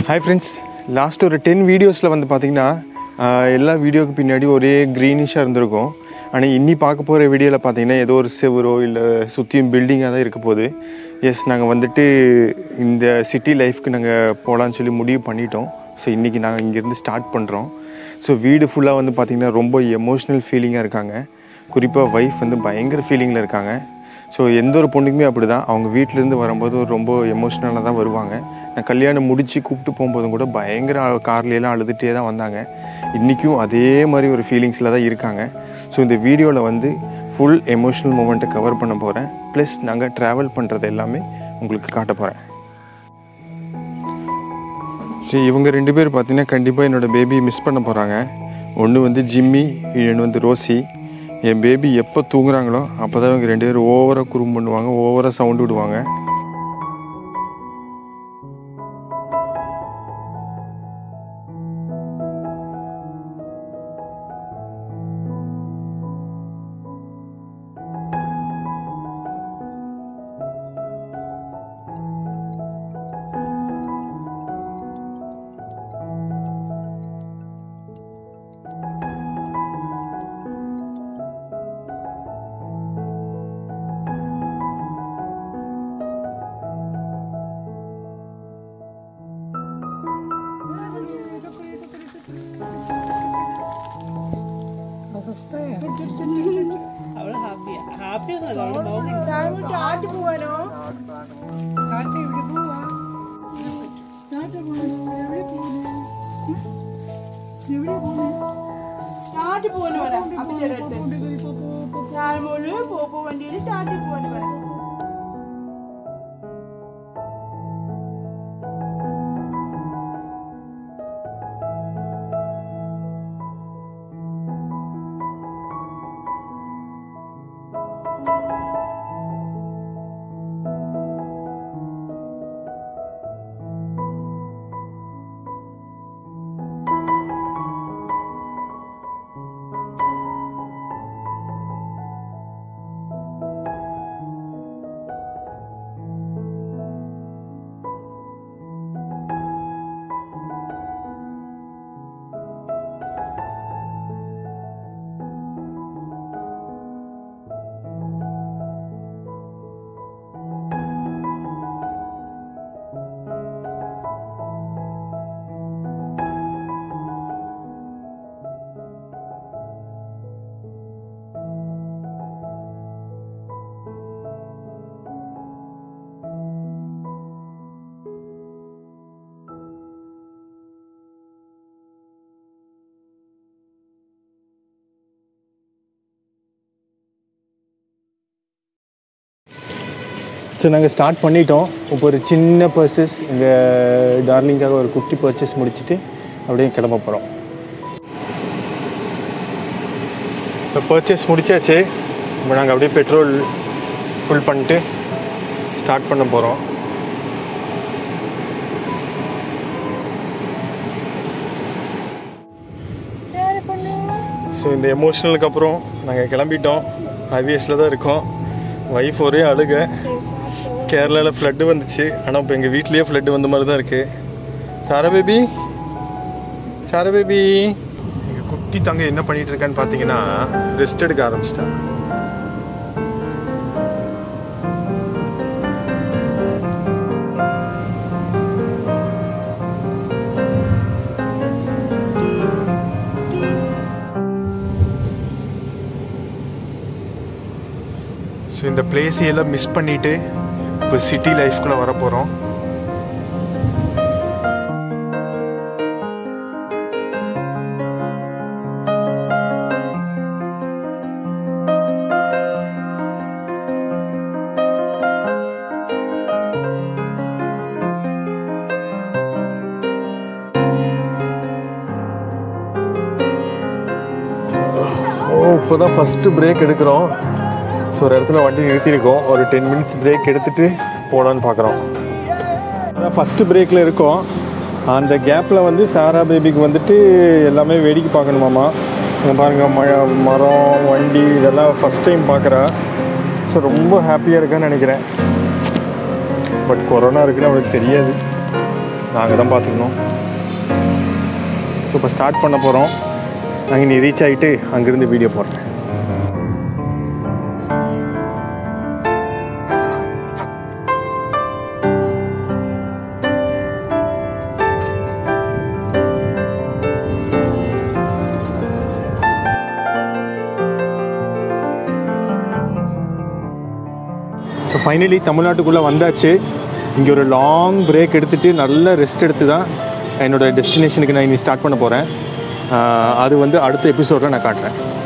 hi friends last ஒரு ten வீடியோஸில் வந்து பார்த்திங்கன்னா ஆஹ், எல்லா வீடியோக்கு பின்னாடி ஒரே க்ரீனிஷாக இருந்திருக்கும் ஆனால் இன்னி பார்க்க போகிற வீடியோவில் பார்த்தீங்கன்னா ஏதோ ஒரு செவரோ இல்லை சுற்றியும் பில்டிங்காக தான் இருக்க போகுது எஸ் நாங்கள் வந்துட்டு இந்த சிட்டி லைஃப்க்கு நாங்கள் போகலான்னு சொல்லி முடிவு பண்ணிட்டோம் ஸோ இன்றைக்கி நாங்கள் இங்கேருந்து ஸ்டார்ட் பண்ணுறோம் ஸோ வீடு ஃபுல்லாக வந்து பார்த்திங்கன்னா ரொம்ப எமோஷ்னல் ஃபீலிங்காக இருக்காங்க குறிப்பாக ஒய்ஃப் வந்து பயங்கர ஃபீலிங்கில் இருக்காங்க ஸோ எந்த ஒரு பொண்ணுக்குமே அப்படி தான் அவங்க வீட்டிலேருந்து வரும்போது ஒரு ரொம்ப எமோஷ்னலாக தான் வருவாங்க நான் கல்யாணம் முடித்து கூப்பிட்டு போகும்போதும் கூட பயங்கர கார்லையெல்லாம் அழுதுகிட்டே தான் வந்தாங்க இன்றைக்கும் அதே மாதிரி ஒரு ஃபீலிங்ஸில் தான் இருக்காங்க ஸோ இந்த வீடியோவில் வந்து ஃபுல் எமோஷ்னல் மூமெண்ட்டை கவர் பண்ண போகிறேன் ப்ளஸ் நாங்கள் ட்ராவல் பண்ணுறது எல்லாமே உங்களுக்கு காட்ட போகிறேன் சரி இவங்க ரெண்டு பேர் பார்த்தீங்கன்னா கண்டிப்பாக என்னோடய பேபி மிஸ் பண்ண போகிறாங்க ஒன்று வந்து ஜிம்மி இன்னொன்று வந்து ரோசி என் பேபி எப்போ தூங்குறாங்களோ அப்போ தான் இவங்க ரெண்டு பேரும் ஓவராக குறும் பண்ணுவாங்க ஓவராக சவுண்டு விடுவாங்க അവള് ഹാപ്പിയാ ഹാപ്പി ഒന്നല്ല അവള് നോക്കുന്നുണ്ട് കാറ്റ് പോവാനോ കാറ്റ് ഇവിടെ പോവാ ടാറ്റി പോവാന് പറയാം അപ്പൊ ചെറുത്ത് ഞാൻ മോള് പോപ്പോ വണ്ടിയിൽ ടാറ്റി പോവാന് പറയാം ஸோ நாங்கள் ஸ்டார்ட் பண்ணிட்டோம் இப்போ ஒரு சின்ன பர்ச்சேஸ் எங்கள் டார்லிங்காக ஒரு குட்டி பர்ச்சேஸ் முடிச்சுட்டு அப்படியே கிளம்ப போகிறோம் இப்போ பர்ச்சேஸ் முடிச்சாச்சு இப்போ நாங்கள் அப்படியே பெட்ரோல் ஃபுல் பண்ணிட்டு ஸ்டார்ட் பண்ண போகிறோம் ஸோ இந்த எமோஷனலுக்கு அப்புறம் நாங்கள் கிளம்பிட்டோம் ஹைவேஸில் தான் இருக்கோம் ஒய்ஃப் ஒரே அழுக கேரளாவில் ஃப்ளட்டு வந்துச்சு ஆனால் இப்போ எங்கள் வீட்லேயே ஃப்ளட்டு வந்த மாதிரி தான் இருக்குது சாரா பேபி சாரா பேபி எங்கள் குட்டி தங்க என்ன பண்ணிட்டு இருக்கான்னு பார்த்தீங்கன்னா ரெஸ்ட் எடுக்க ஆரம்பிச்சிட்டா ஸோ இந்த பிளேஸையெல்லாம் மிஸ் பண்ணிட்டு இப்போ சிட்டி லைஃப்குள்ளே வர போகிறோம் ஓ இப்போ தான் ஃபஸ்ட்டு பிரேக் எடுக்கிறோம் ஸோ ஒரு இடத்துல வண்டி நிறுத்தியிருக்கோம் ஒரு டென் மினிட்ஸ் பிரேக் எடுத்துட்டு போகலான்னு பார்க்குறோம் அதான் ஃபஸ்ட்டு பிரேக்கில் இருக்கோம் அந்த கேப்பில் வந்து சாரா பேபிக்கு வந்துட்டு எல்லாமே வேடிக்கை பார்க்கணுமாமா இங்க பாருங்க மழை மரம் வண்டி இதெல்லாம் ஃபஸ்ட் டைம் பார்க்குறா ஸோ ரொம்ப ஹாப்பியாக இருக்கான்னு நினைக்கிறேன் பட் கொரோனா இருக்குன்னு அவளுக்கு தெரியாது நாங்கள் தான் பார்த்துக்கணும் ஸோ இப்போ ஸ்டார்ட் பண்ண போகிறோம் நாங்கள் நீ ரீச் ஆகிட்டு அங்கேருந்து வீடியோ போடுறேன் ஸோ ஃபைனலி தமிழ்நாட்டுக்குள்ளே வந்தாச்சு இங்கே ஒரு லாங் பிரேக் எடுத்துகிட்டு நல்ல ரெஸ்ட் எடுத்து தான் என்னோடய டெஸ்டினேஷனுக்கு நான் இனி ஸ்டார்ட் பண்ண போகிறேன் அது வந்து அடுத்த எபிசோடில் நான் காட்டுறேன்